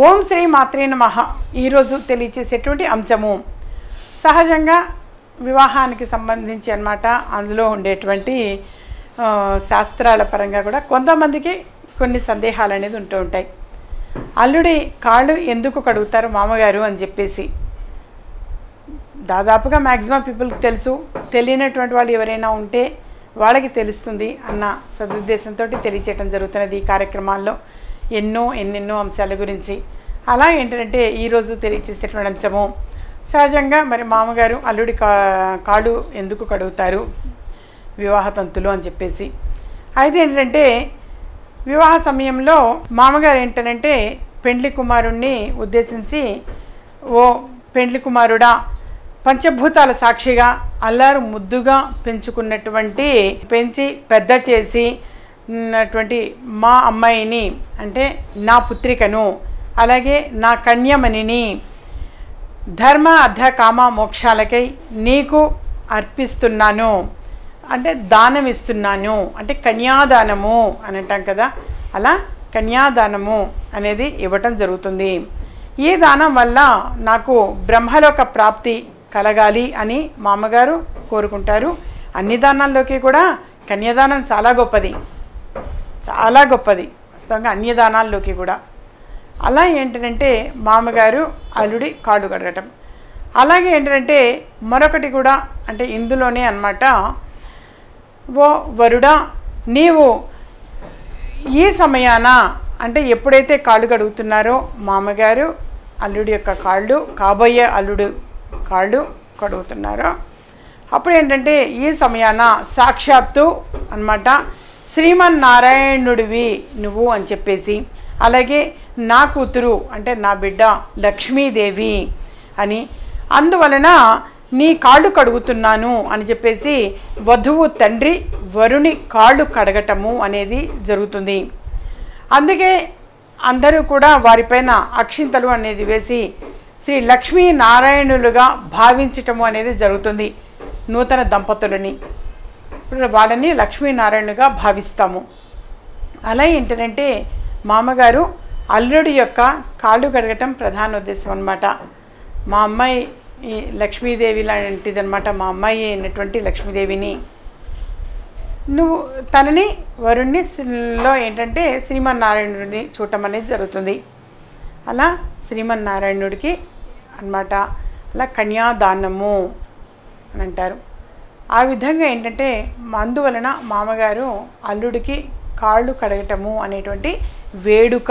ఓం శ్రీ మాత్రే నమః ఈరోజు తెలియచేసేటువంటి అంశము సహజంగా వివాహానికి సంబంధించి అన్నమాట అందులో ఉండేటువంటి ఆ, శాస్త్రాల పరంగా కూడా కొంతమందికి కొన్ని సందేహాలు అనేది ఉంటూ ఉంటాయి అల్లుడి కాళ్ళు ఎందుకు కడుగుతారు మామగారు అని చెప్పేసి దాదాపుగా మ్యాక్సిమం పీపుల్కి తెలుసు తెలియనటువంటి వాళ్ళు ఎవరైనా ఉంటే వాళ్ళకి తెలుస్తుంది అన్న సదుద్దేశంతో తెలియచేయటం జరుగుతున్నది ఈ కార్యక్రమాల్లో ఎన్నో ఎన్నెన్నో అంశాల గురించి అలా ఏంటంటే ఈరోజు తెలియచేసేటువంటి అంశము సహజంగా మరి మామగారు అల్లుడి కా కాళ్ళు ఎందుకు కడుగుతారు వివాహ తంతులు అని చెప్పేసి అయితే ఏంటంటే వివాహ సమయంలో మామగారు ఏంటంటే పెండ్లి కుమారుణ్ణి ఉద్దేశించి ఓ పెండ్లి కుమారుడా పంచభూతాల సాక్షిగా అల్లారు ముద్దుగా పెంచుకున్నటువంటి పెంచి పెద్ద చేసి ఉన్నటువంటి మా అమ్మాయిని అంటే నా పుత్రికను అలాగే నా కన్యమణిని ధర్మ అర్ధ కామ మోక్షాలకై నీకు అర్పిస్తున్నాను అంటే దానం ఇస్తున్నాను అంటే కన్యాదానము అని అంటాం కదా అలా కన్యాదానము అనేది ఇవ్వటం జరుగుతుంది ఈ దానం వల్ల నాకు బ్రహ్మలోక ప్రాప్తి కలగాలి అని మా అమ్మగారు కోరుకుంటారు అన్ని దానాల్లోకి కూడా కన్యాదానం చాలా గొప్పది చాలా గొప్పది వాస్తవంగా అన్ని దానాల్లోకి కూడా అలా ఏంటంటే మామగారు అల్లుడి కాళ్ళు కడగటం అలాగే ఏంటంటే మరొకటి కూడా అంటే ఇందులోనే అన్నమాట ఓ వరుడా నీవు ఈ సమయాన అంటే ఎప్పుడైతే కాళ్ళు కడుగుతున్నారో మామగారు అల్లుడి యొక్క కాళ్ళు కాబోయే అల్లుడు కాళ్ళు కడుగుతున్నారో అప్పుడు ఏంటంటే ఈ సమయాన సాక్షాత్తు అన్నమాట శ్రీమన్నారాయణుడివి నువ్వు అని చెప్పేసి అలాగే నా కూతురు అంటే నా బిడ్డ లక్ష్మీదేవి అని అందువలన నీ కాళ్ళు కడుగుతున్నాను అని చెప్పేసి వధువు తండ్రి వరుని కాళ్ళు కడగటము అనేది జరుగుతుంది అందుకే అందరూ కూడా వారిపైన అక్షింతలు అనేది వేసి శ్రీ లక్ష్మీ నారాయణులుగా భావించటము అనేది జరుగుతుంది నూతన దంపతులని ఇప్పుడు వాళ్ళని లక్ష్మీనారాయణుగా భావిస్తాము అలా ఏంటంటే మామగారు అల్లుడి యొక్క కాళ్ళు కడగటం ప్రధాన ఉద్దేశం అనమాట మా అమ్మాయి ఈ లక్ష్మీదేవి లాంటిదనమాట మా అమ్మాయి అయినటువంటి లక్ష్మీదేవిని నువ్వు తనని వరుణ్ణి లో ఏంటంటే శ్రీమన్నారాయణుడిని చూడటం అనేది జరుగుతుంది అలా శ్రీమన్నారాయణుడికి అన్నమాట అలా కన్యాదానము అని అంటారు ఆ విధంగా ఏంటంటే అందువలన మామగారు అల్లుడికి కాళ్ళు కడగటము అనేటువంటి వేడుక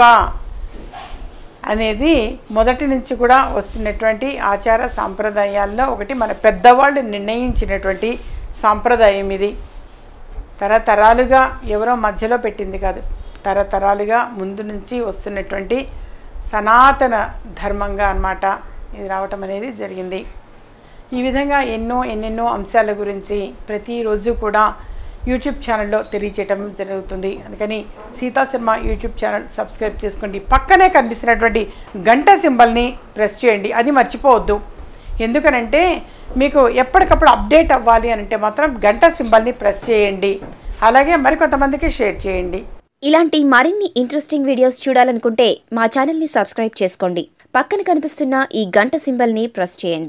అనేది మొదటి నుంచి కూడా వస్తున్నటువంటి ఆచార సాంప్రదాయాల్లో ఒకటి మన పెద్దవాళ్ళు నిర్ణయించినటువంటి సాంప్రదాయం ఇది తరతరాలుగా ఎవరో మధ్యలో పెట్టింది కాదు తరతరాలుగా ముందు నుంచి వస్తున్నటువంటి సనాతన ధర్మంగా అన్నమాట ఇది రావటం అనేది జరిగింది ఈ విధంగా ఎన్నో ఎన్నెన్నో అంశాల గురించి ప్రతిరోజు కూడా యూట్యూబ్ ఛానల్లో తెలియచేయటం జరుగుతుంది అందుకని Sita Sharma YouTube channel subscribe చేసుకోండి పక్కనే కనిపిస్తున్నటువంటి గంట సింబల్ని ప్రెస్ చేయండి అది మర్చిపోవద్దు ఎందుకనంటే మీకు ఎప్పటికప్పుడు అప్డేట్ అవ్వాలి అని అంటే మాత్రం గంట సింబల్ని ప్రెస్ చేయండి అలాగే మరికొంతమందికి షేర్ చేయండి ఇలాంటి మరిన్ని ఇంట్రెస్టింగ్ వీడియోస్ చూడాలనుకుంటే మా ఛానల్ని సబ్స్క్రైబ్ చేసుకోండి పక్కన కనిపిస్తున్న ఈ గంట సింబల్ని ప్రెస్ చేయండి